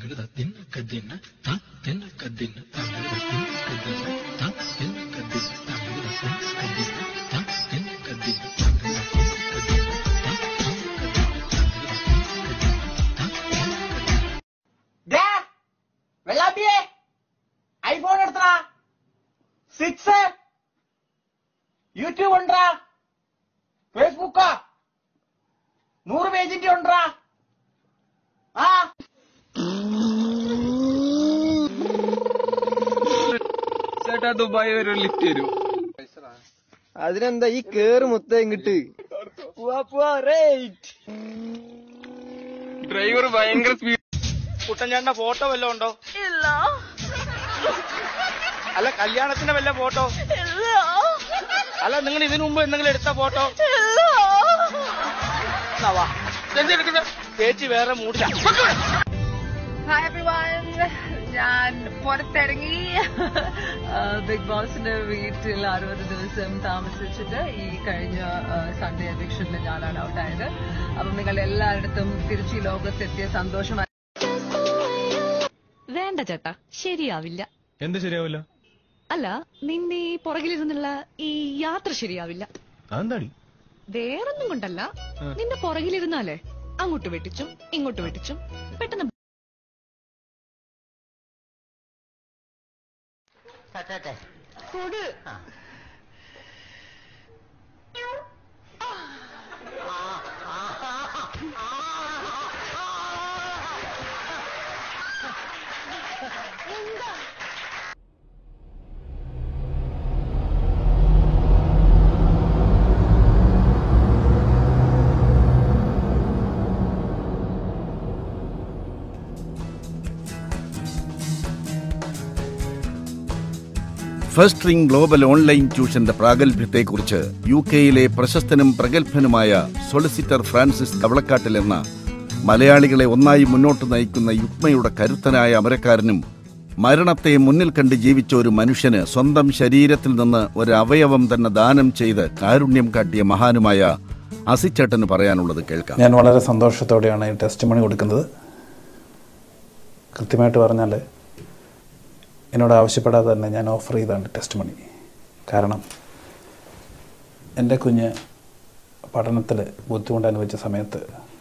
തകൃത തിന്ന കദ്ദിന്ന ത തിന്ന കദ്ദിന്ന തകൃത തിന്ന കദ്ദിന്ന ത തിന്ന കദ്ദിന്ന തകൃത തിന്ന കദ്ദിന്ന ത തിന്ന കദ്ദിന്ന തകൃത തിന്ന കദ്ദിന്ന ത തിന്ന കദ്ദിന്ന തകൃത തിന്ന കദ്ദിന്ന ത തിന്ന കദ്ദിന്ന ദേ, വെള്ളാപ്പിയെ ഐഫോൺ എടുത്തടാ സിക്സ് യൂട്യൂബ് ഉണ്ടാ ഫേസ്ബുക്കാ നൂറ് പേജിന്റെ ഉണ്ടാ ആ ചേട്ടാ ദുബായ് വരെ ഒരു ലിഫ്റ്റ് തരൂ അതിനെന്താ ഈ കേറ് മൊത്തം ഇങ്ങിട്ട് ഡ്രൈവർ ഭയങ്കര സ്പീഡ് കുട്ടൻചാണ്ട ഫോട്ടോ വല്ലതും ഉണ്ടോ അല്ല കല്യാണത്തിന്റെ വല്ല ഫോട്ടോ അല്ല നിങ്ങൾ ഇതിനു മുമ്പ് എന്തെങ്കിലും എടുത്ത ഫോട്ടോ എന്നാ വാ. ഇതെന്താ എടുക്കുന്നെ? ചേച്ചി വേറെ മൂടില്ല ഹായ് എവ്രിവൺ ഞാൻ പുറത്തിറങ്ങി ബിഗ് ബോസിന്റെ വീട്ടിൽ അറുപത് ദിവസം താമസിച്ചിട്ട് ഈ കഴിഞ്ഞ സൺഡേ അധ്യക്ഷനിൽ ഞാനാണ് ഔട്ടായത് അപ്പം നിങ്ങൾ എല്ലായിടത്തും തിരിച്ച് ഈ ലോകത്തെത്തിയ സന്തോഷമായി വേണ്ട ചേട്ടാ ശരിയാവില്ല എന്ത് ശരിയാവില്ല അല്ല നിന്റെ ഈ പുറകിലിരുന്നുള്ള ഈ യാത്ര ശരിയാവില്ല അതെന്താടി വേറൊന്നും കൊണ്ടല്ല നിന്റെ പുറകിലിരുന്നാലേ അങ്ങോട്ട് വെട്ടിച്ചും ഇങ്ങോട്ട് വെട്ടിച്ചും പെട്ടെന്ന് ഫസ്റ്റ് റിംഗ് ഗ്ലോബൽ ഓൺലൈൻ ട്യൂഷന്റെ പ്രാഗൽഭ്യത്തെക്കുറിച്ച് യു കെയിലെ പ്രശസ്തനും പ്രഗത്ഭനുമായ സൊളിസിറ്റർ ഫ്രാൻസിസ് കവളക്കാട്ടിൽ എന്ന മലയാളികളെ ഒന്നായി മുന്നോട്ട് നയിക്കുന്ന യുഗ്മയുടെ കരുത്തനായ അമരക്കാരനും മരണത്തെ മുന്നിൽ കണ്ട് ജീവിച്ച ഒരു മനുഷ്യന് സ്വന്തം ശരീരത്തിൽ നിന്ന് ഒരു അവയവം തന്നെ ദാനം ചെയ്ത് കാരുണ്യം കാട്ടിയ മഹാനുമായ അസിച്ചേട്ടന് പറയാനുള്ളത് കേൾക്കാം ഞാൻ വളരെ സന്തോഷത്തോടെയാണ് ഈ ടെസ്റ്റ് മണി കൊടുക്കുന്നത് കൃത്യമായിട്ട് പറഞ്ഞാൽ എന്നോട് ആവശ്യപ്പെടാതെ തന്നെ ഞാൻ ഓഫർ ചെയ്താണ് ടെസ്റ്റ് മണി കാരണം എൻ്റെ കുഞ്ഞ് പഠനത്തിൽ ബുദ്ധിമുട്ട് അനുഭവിച്ച സമയത്ത്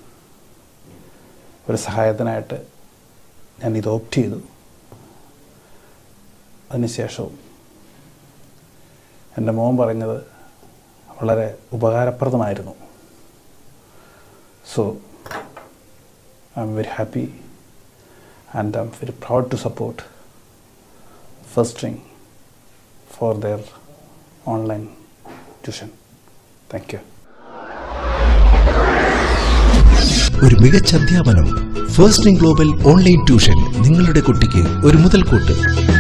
ഒരു സഹായത്തിനായിട്ട് ഞാൻ ഇത് ഓപ്റ്റ് ചെയ്തു അതിനുശേഷവും എൻ്റെ മോൻ പറഞ്ഞത് വളരെ ഉപകാരപ്രദമായിരുന്നു So I'm very happy and I'm very proud to support First String for their online tuition. Thank you. ഒരു മികച്ച അധ്യാപനം ഫസ്റ്റ് ഗ്ലോബൽ ഓൺലൈൻ ട്യൂഷൻ നിങ്ങളുടെ കുട്ടിക്ക് ഒരു മുതൽക്കൂട്ട്